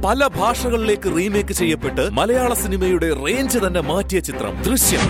പല ഭാഷകളിലേക്ക് റീമേക്ക് ചെയ്യപ്പെട്ട് മലയാള സിനിമയുടെ റേഞ്ച് തന്നെ മാറ്റിയ ചിത്രം ദൃശ്യം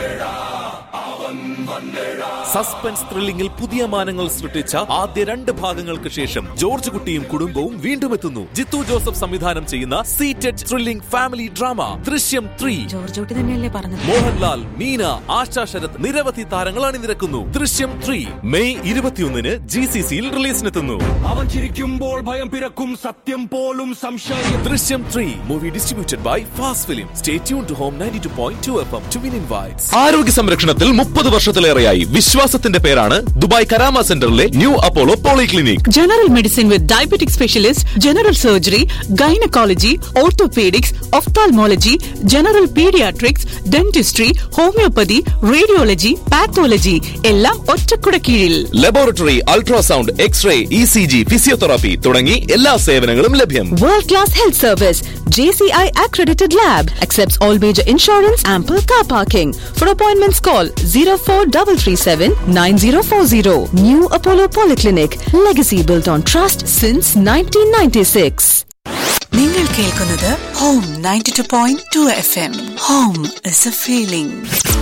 സസ്പെൻസ് ത്രില്ലിംഗിൽ പുതിയ മാനങ്ങൾ സൃഷ്ടിച്ച ആദ്യ രണ്ട് ഭാഗങ്ങൾക്ക് ശേഷം ജോർജ് കുട്ടിയും കുടുംബവും വീണ്ടും എത്തുന്നു ജിത്തു ജോസഫ് സംവിധാനം ചെയ്യുന്ന seated thrilling family drama Drishyam three Georgekutty തന്നെയല്ലേ പറഞ്ഞത് മോഹൻലാൽ മീന ആശാ ശരത് നിരവധി താരങ്ങൾ അണിനിരക്കുന്നു ദൃശ്യം ത്രീ മെയ് ഇരുപത്തിയൊന്നിന് ജി സി സിയിൽ റിലീസിനെത്തുന്നു അവൻ ചിരിക്കുമ്പോൾ ഭയം പിറക്കും സത്യം പോലും സംശയം Drishyam three movie distributed by fast film stay tune to home ninety two point two F M to win invites ആരോഗ്യ സംരക്ഷണത്തിൽ മുപ്പത് വർഷത്തിലേറെയായി വിശ്വാസത്തിന്റെ പേരാണ് ദുബായ് കരാമ സെന്ററിലെ new Apollo polyclinic General medicine with diabetic specialist, general surgery, gynecology, orthopedics, ophthalmology, general pediatrics, dentistry, homeopathy, radiology, pathology എല്ലാം ഒറ്റക്കുട കീഴിൽ laboratory ultrasound x-ray E C G physiotherapy തുടങ്ങി എല്ലാ സേവനങ്ങളും ലഭ്യം World class health service. JCI accredited lab. Accepts all major insurance. Ample car parking. For appointments, call 04337 9040. New Apollo Polyclinic. Legacy built on trust since 1996. നിങ്ങൾ കേൾക്കുന്നത് home ninety two point two F M home is a feeling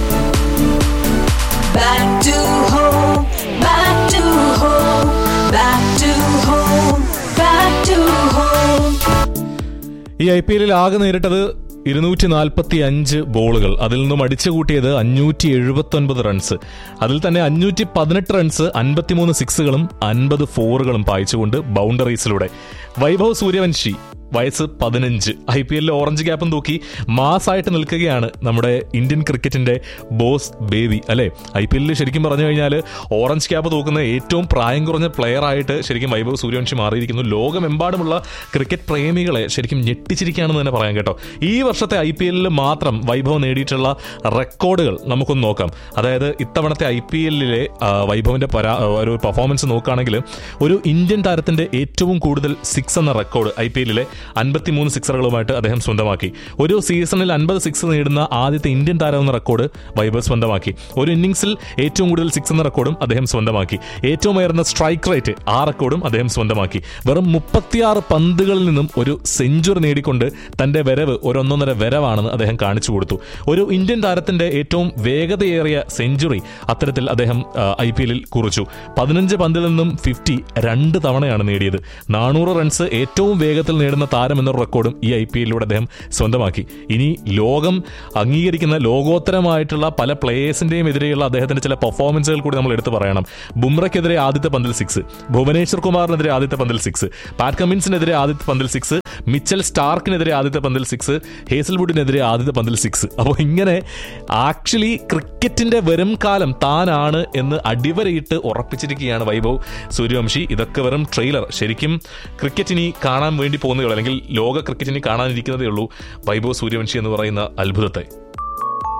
Back to home, back to home, back to home, back to home. ഈ I P എല്ലിൽ ആകെ നേരിട്ടത് ഇരുന്നൂറ്റി നാൽപ്പത്തി അഞ്ച് ബോളുകൾ അതിൽ നിന്നും അടിച്ചു കൂട്ടിയത് അഞ്ഞൂറ്റി എഴുപത്തി ഒൻപത് റൺസ് അതിൽ തന്നെ അഞ്ഞൂറ്റി പതിനെട്ട് റൺസ് അൻപത്തിമൂന്ന് സിക്സുകളും അൻപത് ഫോറുകളും പായിച്ചുകൊണ്ട് ബൗണ്ടറീസിലൂടെ വൈഭവ് സൂര്യവംശി വയസ്സ് പതിനഞ്ച് ഐ പി എല്ലിൽ ഓറഞ്ച് ക്യാപ്പും തൂക്കി മാസായിട്ട് നിൽക്കുകയാണ് നമ്മുടെ ഇന്ത്യൻ ക്രിക്കറ്റിന്റെ ബോസ് ബേബി അല്ലെ ഐ പി എല്ലിൽ ശരിക്കും പറഞ്ഞു കഴിഞ്ഞാൽ ഓറഞ്ച് ക്യാപ്പ് തൂക്കുന്ന ഏറ്റവും പ്രായം കുറഞ്ഞ പ്ലെയർ ആയിട്ട് ശരിക്കും വൈഭവ് സൂര്യവംശി മാറിയിരിക്കുന്നു ലോകമെമ്പാടുമുള്ള ക്രിക്കറ്റ് പ്രേമികളെ ശരിക്കും ഞെട്ടിച്ചിരിക്കുകയാണെന്ന് തന്നെ പറയാം കേട്ടോ ഈ വർഷത്തെ ഐ പി എല്ലിൽ മാത്രം വൈഭവ് നേടിയിട്ടുള്ള റെക്കോർഡുകൾ നമുക്കൊന്ന് നോക്കാം അതായത് ഇത്തവണത്തെ ഐ പി എല്ലിലെ വൈഭവിന്റെ പരാ ഒരു പെർഫോമൻസ് നോക്കുകയാണെങ്കിൽ ഒരു ഇന്ത്യൻ താരത്തിന്റെ ഏറ്റവും കൂടുതൽ സിക്സ് എന്ന റെക്കോർഡ് ഐ പി എല്ലിലെ അൻപത്തിമൂന്ന് സിക്സറുകളുമായിട്ട് അദ്ദേഹം സ്വന്തമാക്കി ഒരു സീസണിൽ അൻപത് സിക്സ് നേടുന്ന ആദ്യത്തെ ഇന്ത്യൻ താരം എന്ന റെക്കോർഡ് വൈഭവ് സ്വന്തമാക്കി ഒരു ഇന്നിംഗ്സിൽ ഏറ്റവും കൂടുതൽ സിക്സ് എന്ന റെക്കോർഡും അദ്ദേഹം സ്വന്തമാക്കി ഏറ്റവും ഉയർന്ന സ്ട്രൈക്ക് റേറ്റ് ആ റെക്കോർഡും അദ്ദേഹം സ്വന്തമാക്കി വെറും മുപ്പത്തിയാറ് പന്തുകളിൽ നിന്നും ഒരു സെഞ്ചുറി നേടിക്കൊണ്ട് തന്റെ വരവ് ഒരു ഒന്നൊന്നര വരവാണെന്ന് അദ്ദേഹം കാണിച്ചു കൊടുത്തു ഒരു ഇന്ത്യൻ താരത്തിന്റെ ഏറ്റവും വേഗതയേറിയ സെഞ്ചുറി അത്തരത്തിൽ അദ്ദേഹം ഐ പി എല്ലിൽ കുറിച്ചു പതിനഞ്ച് പന്തിൽ നിന്നും ഫിഫ്റ്റി രണ്ട് തവണയാണ് നേടിയത് നാനൂറ് റൺസ് ഏറ്റവും വേഗത്തിൽ നേടുന്ന താരം എന്ന റെക്കോർഡും ഈ ഐ പി എല്ലിലൂടെ അദ്ദേഹം സ്വന്തമാക്കി ഇനി ലോകം അംഗീകരിക്കുന്ന ലോകോത്തരമായിട്ടുള്ള പല പ്ലേയേഴ്സിന്റെയും എതിരെയുള്ള അദ്ദേഹത്തിന്റെ ചില പെർഫോമൻസുകൾ കൂടി നമ്മൾ എടുത്തു പറയണം ബുംറയ്ക്കെതിരെ ആദ്യത്തെ പന്തിൽ സിക്സ് ഭുവനേശ്വർ കുമാറിനെതിരെ ആദ്യത്തെ പന്തിൽ സിക്സ് പാറ്റ് കമ്മിൻസിനെതിരെ ആദ്യത്തെ പന്തിൽ സിക്സ് മിച്ചൽ സ്റ്റാർക്കിനെതിരെ ആദ്യത്തെ പന്തിൽ സിക്സ് ഹേസൽവുഡിനെതിരെ ആദ്യത്തെ പന്തിൽ സിക്സ് അപ്പോൾ ഇങ്ങനെ ആക്ച്വലി ക്രിക്കറ്റിന്റെ വരും കാലം താനാണ് എന്ന് അടിവരയിട്ട് ഉറപ്പിച്ചിരിക്കുകയാണ് വൈഭവ് സൂര്യവംശി ഇതൊക്കെ വെറും ട്രെയിലർ ശരിക്കും ക്രിക്കറ്റ് ഇനി കാണാൻ വേണ്ടി പോകുന്നതേ ഉള്ളൂ അല്ലെങ്കിൽ ലോക ക്രിക്കറ്റിനി കാണാനിരിക്കുന്നതേ ഉള്ളൂ വൈഭവ് സൂര്യവംശി എന്ന് പറയുന്ന അത്ഭുതത്തെ